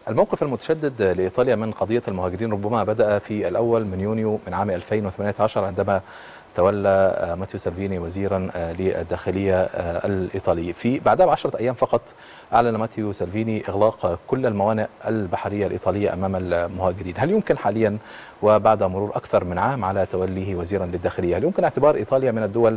الموقف المتشدد لإيطاليا من قضية المهاجرين ربما بدأ في الأول من يونيو من عام 2018 عندما تولى ماتيو سالفيني وزيرا للداخلية الإيطالي في بعدها بعشرة أيام فقط أعلن ماتيو سالفيني إغلاق كل الموانئ البحرية الإيطالية أمام المهاجرين هل يمكن حاليا وبعد مرور أكثر من عام على توليه وزيرا للداخلية هل يمكن اعتبار إيطاليا من الدول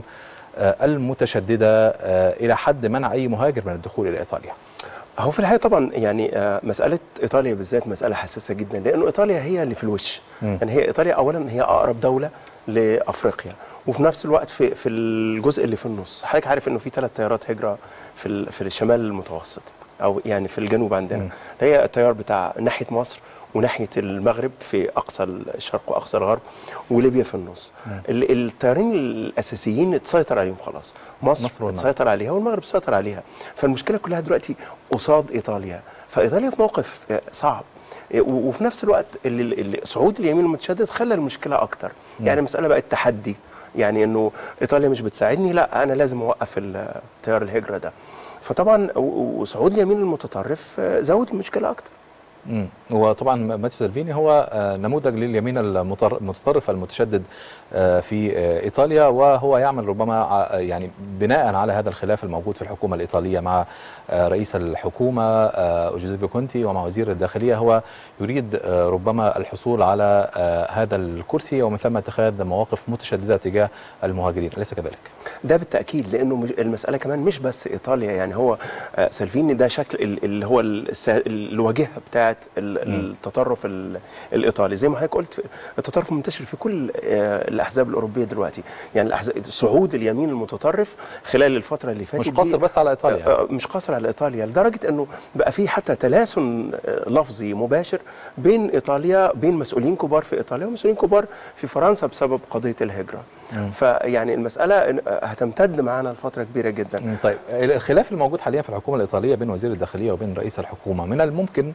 المتشددة إلى حد منع أي مهاجر من الدخول إلى إيطاليا هو في الحقيقه طبعا يعني مساله ايطاليا بالذات مساله حساسه جدا لانه ايطاليا هي اللي في الوش م. يعني هي ايطاليا اولا هي اقرب دوله لافريقيا وفي نفس الوقت في في الجزء اللي في النص حضرتك عارف انه في ثلاث تيارات هجره في في الشمال المتوسط او يعني في الجنوب عندنا م. هي التيار بتاع ناحيه مصر وناحيه المغرب في اقصى الشرق واقصى الغرب وليبيا في النص التيارين الاساسيين اتسيطر عليهم خلاص مصر, مصر اتسيطر عليها والمغرب اتسيطر عليها فالمشكله كلها دلوقتي قصاد ايطاليا فايطاليا في موقف صعب وفي نفس الوقت اللي صعود اليمين المتشدد خلى المشكله اكتر يعني المساله بقت تحدي يعني انه ايطاليا مش بتساعدني لا انا لازم اوقف تيار الهجره ده فطبعا وصعود اليمين المتطرف زود المشكله اكتر امم وطبعا ماتيو سالفيني هو نموذج لليمين المتطرف المتشدد في ايطاليا وهو يعمل ربما يعني بناء على هذا الخلاف الموجود في الحكومه الايطاليه مع رئيس الحكومه جوزيبي كونتي ومع وزير الداخليه هو يريد ربما الحصول على هذا الكرسي ومن ثم اتخاذ مواقف متشدده تجاه المهاجرين اليس كذلك؟ ده بالتاكيد لانه المساله كمان مش بس ايطاليا يعني هو سالفيني ده شكل اللي هو الواجهه بتاعت التطرف الايطالي زي ما حضرتك قلت التطرف منتشر في كل الاحزاب الاوروبيه دلوقتي يعني الأحزاب صعود اليمين المتطرف خلال الفتره اللي فاتت مش قاصر بس على ايطاليا مش قاصر على ايطاليا لدرجه انه بقى في حتى تلاسن لفظي مباشر بين ايطاليا بين مسؤولين كبار في ايطاليا ومسؤولين كبار في فرنسا بسبب قضيه الهجره م. فيعني المساله هتمتد معانا لفتره كبيره جدا طيب الخلاف الموجود حاليا في الحكومه الايطاليه بين وزير الداخليه وبين رئيس الحكومه من الممكن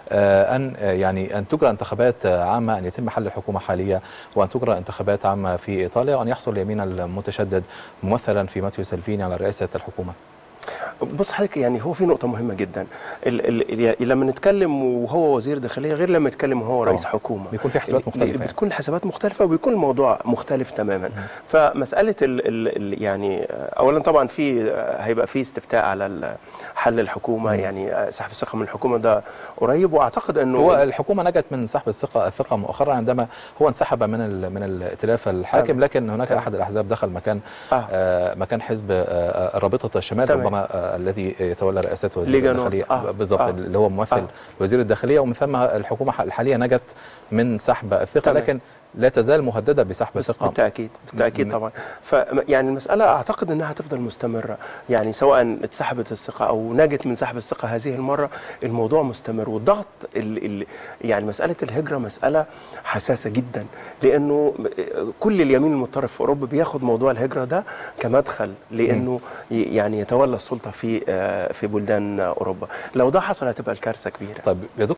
ان يعني ان تجرى انتخابات عامه ان يتم حل الحكومه حاليا وان تجرى انتخابات عامه في ايطاليا وان يحصل اليمين المتشدد ممثلا في ماتيو سالفيني على رئاسه الحكومه بص حضرتك يعني هو في نقطه مهمه جدا ال ال لما نتكلم وهو وزير داخليه غير لما يتكلم وهو رئيس حكومه بيكون في حسابات مختلفه بتكون الحسابات مختلفه وبيكون الموضوع مختلف تماما م. فمساله ال ال يعني اولا طبعا في هيبقى في استفتاء على حل الحكومه م. يعني سحب الثقه من الحكومه ده قريب واعتقد انه هو الحكومه نجت من سحب الثقه الثقه مؤخرا عندما هو انسحب من من الائتلاف الحاكم لكن هناك تمام. احد الاحزاب دخل مكان آه. آه مكان حزب آه رابطه الشمال تمام. ربما الذي يتولى رئاسته وزير الداخليه آه بالضبط آه اللي هو ممثل آه وزير الداخليه ومن ثم الحكومه الحاليه نجت من سحب الثقه تمام. لكن لا تزال مهدده بسحب الثقه بالتاكيد بالتاكيد طبعا فيعني المساله اعتقد انها هتفضل مستمره يعني سواء اتسحبت الثقه او نجت من سحب الثقه هذه المره الموضوع مستمر والضغط ال ال يعني مساله الهجره مساله حساسه جدا لانه كل اليمين المتطرف في اوروبا بياخد موضوع الهجره ده كمدخل لانه يعني يتولى السلطه في في بلدان اوروبا لو ده حصل هتبقى الكارثه كبيره طيب يا دكتور